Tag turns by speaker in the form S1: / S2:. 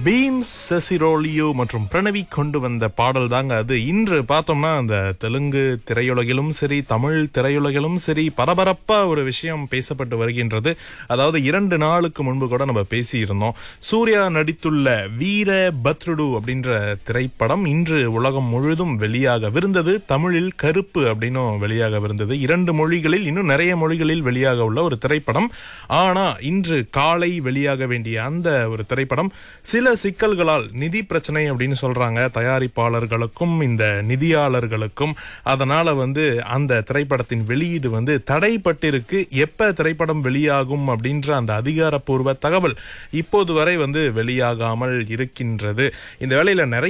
S1: beams செசிரோலியோ மற்றும் பிரணவி கொண்டு வந்த பாடல் தாங்க அது இன்று பார்த்தோம்னா அந்த தெலுங்கு திரையுலகிலும் சரி தமிழ் திரையுலகிலும் சரி பரபரப்பா ஒரு விஷயம் பேசப்பட்டு வருகின்றது அதாவது இரண்டு நாளுக்கு முன்பு கூட நம்ம பேசி இருந்தோம் சூர்யா நடித்துள்ள வீர பத்ருடு அப்படின்ற திரைப்படம் இன்று உலகம் முழுதும் வெளியாகவிருந்தது தமிழில் கருப்பு அப்படின்னும் வெளியாகவிருந்தது இரண்டு மொழிகளில் இன்னும் நிறைய மொழிகளில் வெளியாக உள்ள ஒரு திரைப்படம் ஆனா இன்று காலை வெளியாக வேண்டிய அந்த ஒரு திரைப்படம் சில சிக்கல்களால் நிதி பிரச்சனை அப்படின்னு சொல்றாங்க தயாரிப்பாளர்களுக்கும் இந்த நிதியாளர்களுக்கும் அதனால வந்து அந்த திரைப்படத்தின் வெளியீடு வந்து தடைப்பட்டிருக்கு எப்ப திரைப்படம் வெளியாகும் அப்படின்ற அந்த அதிகாரப்பூர்வ தகவல் இப்போது வரை வந்து வெளியாகாமல் இருக்கின்றது இந்த வேளையில நிறைய